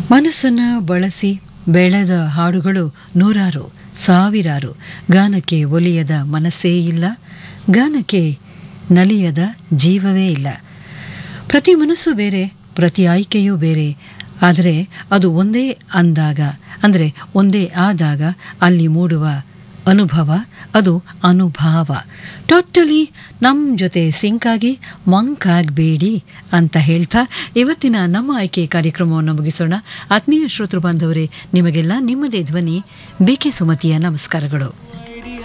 ಮನಸ್ಸನ್ನು ಬಳಸಿ ಬೆಳೆದ ಹಾಡುಗಳು ನೂರಾರು ಸಾವಿರಾರು ಗಾನಕ್ಕೆ ಒಲಿಯದ ಮನಸ್ಸೇ ಇಲ್ಲ ಗಾನಕ್ಕೆ ನಲಿಯದ ಜೀವವೇ ಇಲ್ಲ ಪ್ರತಿ ಮನಸ್ಸು ಬೇರೆ ಪ್ರತಿ ಆಯ್ಕೆಯೂ ಬೇರೆ ಆದರೆ ಅದು ಒಂದೇ ಅಂದಾಗ ಅಂದರೆ ಒಂದೇ ಆದಾಗ ಅಲ್ಲಿ ಮೂಡುವ ಅನುಭವ ಅದು ಅನುಭಾವ ಟೋಟಲಿ ನಮ್ಮ ಜೊತೆ ಸಿಂಕ್ ಆಗಿ ಮಂಕ್ ಆಗಬೇಡಿ ಅಂತ ಹೇಳ್ತಾ ಇವತ್ತಿನ ನಮ್ಮ ಆಯ್ಕೆ ಕಾರ್ಯಕ್ರಮವನ್ನು ಮುಗಿಸೋಣ ಆತ್ಮೀಯ ಶ್ರೋತೃ ಬಾಂಧವರೇ ನಿಮಗೆಲ್ಲ ನಿಮ್ಮದೇ ಧ್ವನಿ ಬಿ ಕೆ ಸುಮತಿಯ ನಮಸ್ಕಾರಗಳು